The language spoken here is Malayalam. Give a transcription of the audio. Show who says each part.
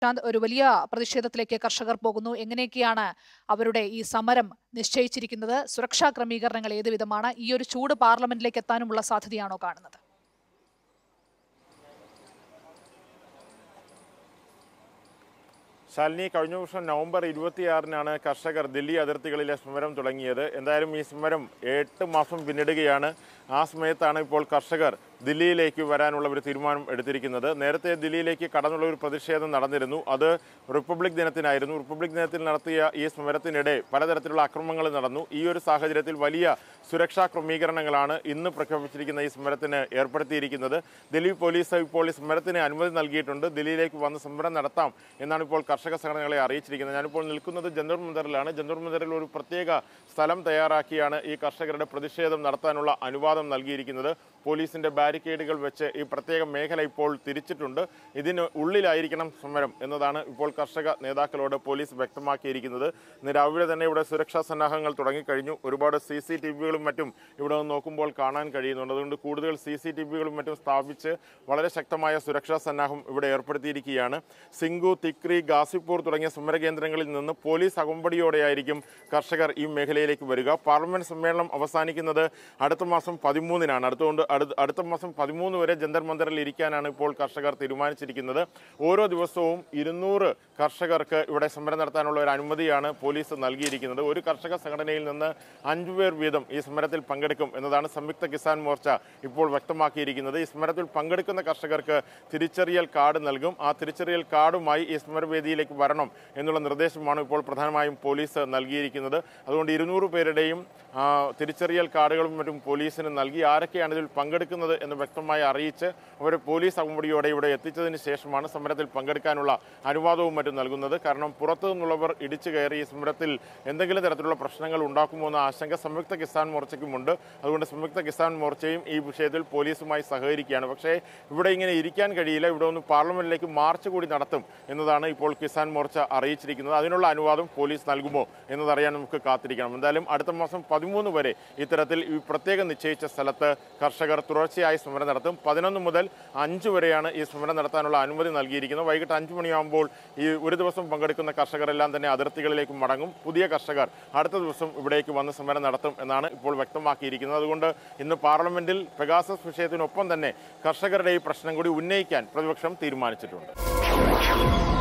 Speaker 1: വിക്രാന്ത് ഒരു വലിയ പ്രതിഷേധത്തിലേക്ക് കർഷകർ പോകുന്നു എങ്ങനെയൊക്കെയാണ് അവരുടെ ഈ സമരം നിശ്ചയിച്ചിരിക്കുന്നത് സുരക്ഷാ ക്രമീകരണങ്ങൾ ഏത് വിധമാണ് ഈ ഒരു ചൂട് പാർലമെന്റിലേക്ക് എത്താനുമുള്ള സാധ്യതയാണോ കാണുന്നത്
Speaker 2: ശാലിനി കഴിഞ്ഞ വർഷം നവംബർ ഇരുപത്തിയാറിനാണ് കർഷകർ ദില്ലി അതിർത്തികളിലെ സമരം തുടങ്ങിയത് എന്തായാലും ഈ സമരം എട്ട് മാസം പിന്നിടുകയാണ് ആ സമയത്താണ് ഇപ്പോൾ കർഷകർ ദില്ലിയിലേക്ക് വരാനുള്ള ഒരു തീരുമാനം എടുത്തിരിക്കുന്നത് നേരത്തെ ദില്ലിയിലേക്ക് കടന്നുള്ള ഒരു പ്രതിഷേധം നടന്നിരുന്നു അത് റിപ്പബ്ലിക് ദിനത്തിനായിരുന്നു റിപ്പബ്ലിക് ദിനത്തിൽ നടത്തിയ ഈ സമരത്തിനിടെ പലതരത്തിലുള്ള അക്രമങ്ങൾ നടന്നു ഈ ഒരു സാഹചര്യത്തിൽ വലിയ സുരക്ഷാ ക്രമീകരണങ്ങളാണ് ഇന്ന് പ്രഖ്യാപിച്ചിരിക്കുന്ന ഈ സമരത്തിന് ഏർപ്പെടുത്തിയിരിക്കുന്നത് ദില്ലി പോലീസ് ഇപ്പോൾ ഈ സമരത്തിന് അനുമതി നൽകിയിട്ടുണ്ട് ദില്ലിയിലേക്ക് വന്ന് സമരം നടത്താം എന്നാണ് ഇപ്പോൾ കർഷക സംഘടനകളെ അറിയിച്ചിരിക്കുന്നത് ഞാനിപ്പോൾ നിൽക്കുന്നത് ജന്തൂർ മന്ദറിലാണ് ജന്തൂർ മന്ദറിൽ ഒരു പ്രത്യേക സ്ഥലം തയ്യാറാക്കിയാണ് ഈ കർഷകരുടെ പ്രതിഷേധം നടത്താനുള്ള അനുവാദം നൽകിയിരിക്കുന്നത് പോലീസിന്റെ ബാരിക്കേഡുകൾ വെച്ച് ഈ പ്രത്യേക മേഖല ഇപ്പോൾ തിരിച്ചിട്ടുണ്ട് ഇതിന് ഉള്ളിലായിരിക്കണം സമരം എന്നതാണ് ഇപ്പോൾ കർഷക നേതാക്കളോട് പോലീസ് വ്യക്തമാക്കിയിരിക്കുന്നത് ഇന്ന് രാവിലെ തന്നെ ഇവിടെ സുരക്ഷാ സന്നാഹങ്ങൾ തുടങ്ങിക്കഴിഞ്ഞു ഒരുപാട് സി സി ടി വികളും മറ്റും ഇവിടെ നിന്ന് നോക്കുമ്പോൾ കാണാൻ കഴിയുന്നുണ്ട് അതുകൊണ്ട് കൂടുതൽ സി സി ടി വികളും മറ്റും സ്ഥാപിച്ച് വളരെ ശക്തമായ സുരക്ഷാ സന്നാഹം ഇവിടെ ഏർപ്പെടുത്തിയിരിക്കുകയാണ് സിംഗു തിക്രി ഗാസിപ്പൂർ തുടങ്ങിയ സമരകേന്ദ്രങ്ങളിൽ നിന്ന് പോലീസ് അകമ്പടിയോടെയായിരിക്കും കർഷകർ ഈ മേഖലയിലേക്ക് വരിക പാർലമെന്റ് സമ്മേളനം അവസാനിക്കുന്നത് അടുത്ത മാസം പതിമൂന്നിനാണ് അടുത്തുകൊണ്ട് അടുത്ത അടുത്ത മാസം പതിമൂന്ന് വരെ ജന്തർ മന്ദറിൽ ഇരിക്കാനാണ് ഇപ്പോൾ കർഷകർ തീരുമാനിച്ചിരിക്കുന്നത് ഓരോ ദിവസവും ഇരുന്നൂറ് കർഷകർക്ക് ഇവിടെ സമരം നടത്താനുള്ള ഒരു അനുമതിയാണ് പോലീസ് നൽകിയിരിക്കുന്നത് ഒരു കർഷക സംഘടനയിൽ നിന്ന് അഞ്ചു പേർ വീതം ഈ സമരത്തിൽ പങ്കെടുക്കും എന്നതാണ് സംയുക്ത കിസാൻ മോർച്ച ഇപ്പോൾ വ്യക്തമാക്കിയിരിക്കുന്നത് ഈ സമരത്തിൽ പങ്കെടുക്കുന്ന കർഷകർക്ക് തിരിച്ചറിയൽ കാർഡ് നൽകും ആ തിരിച്ചറിയൽ കാർഡുമായി ഈ സമരവേദിയിലേക്ക് വരണം എന്നുള്ള നിർദ്ദേശമാണ് ഇപ്പോൾ പ്രധാനമായും പോലീസ് നൽകിയിരിക്കുന്നത് അതുകൊണ്ട് ഇരുന്നൂറ് പേരുടെയും ആ, തിരിച്ചറിയൽ കാർഡുകളും മറ്റും പോലീസിന് നൽകി ആരൊക്കെയാണ് ഇതിൽ പങ്കെടുക്കുന്നത് എന്ന് വ്യക്തമായി അറിയിച്ച് അവരെ പോലീസ് അകമ്പടിയോടെ ഇവിടെ എത്തിച്ചതിന് ശേഷമാണ് സമരത്തിൽ പങ്കെടുക്കാനുള്ള അനുവാദവും മറ്റും നൽകുന്നത് കാരണം പുറത്തു നിന്നുള്ളവർ ഇടിച്ചു കയറി ഈ സമരത്തിൽ എന്തെങ്കിലും തരത്തിലുള്ള പ്രശ്നങ്ങൾ ഉണ്ടാക്കുമോ എന്ന ആശങ്ക സംയുക്ത കിസാൻ മോർച്ചയ്ക്കുമുണ്ട് അതുകൊണ്ട് സംയുക്ത കിസാൻ മോർച്ചയും ഈ വിഷയത്തിൽ പോലീസുമായി സഹകരിക്കുകയാണ് പക്ഷേ ഇവിടെ ഇങ്ങനെ ഇരിക്കാൻ കഴിയില്ല ഇവിടെ ഒന്ന് പാർലമെന്റിലേക്ക് മാർച്ച് കൂടി നടത്തും എന്നതാണ് ഇപ്പോൾ കിസാൻ മോർച്ച അറിയിച്ചിരിക്കുന്നത് അതിനുള്ള അനുവാദം പോലീസ് നൽകുമോ എന്നതറിയാൻ നമുക്ക് കാത്തിരിക്കണം എന്തായാലും അടുത്ത മാസം പതിമൂന്ന് വരെ ഇത്തരത്തിൽ ഈ പ്രത്യേകം നിശ്ചയിച്ച സ്ഥലത്ത് കർഷകർ തുടർച്ചയായി സമരം നടത്തും പതിനൊന്ന് മുതൽ അഞ്ച് വരെയാണ് ഈ സമരം നടത്താനുള്ള അനുമതി നൽകിയിരിക്കുന്നത് വൈകിട്ട് അഞ്ച് മണിയാകുമ്പോൾ ഈ ഒരു ദിവസം പങ്കെടുക്കുന്ന കർഷകരെല്ലാം തന്നെ അതിർത്തികളിലേക്ക് മടങ്ങും പുതിയ കർഷകർ അടുത്ത ദിവസം ഇവിടേക്ക് വന്ന് സമരം നടത്തും എന്നാണ് ഇപ്പോൾ വ്യക്തമാക്കിയിരിക്കുന്നത് അതുകൊണ്ട് ഇന്ന് പാർലമെന്റിൽ പെഗാസസ് വിഷയത്തിനൊപ്പം തന്നെ കർഷകരുടെ ഈ പ്രശ്നം കൂടി ഉന്നയിക്കാൻ പ്രതിപക്ഷം തീരുമാനിച്ചിട്ടുണ്ട്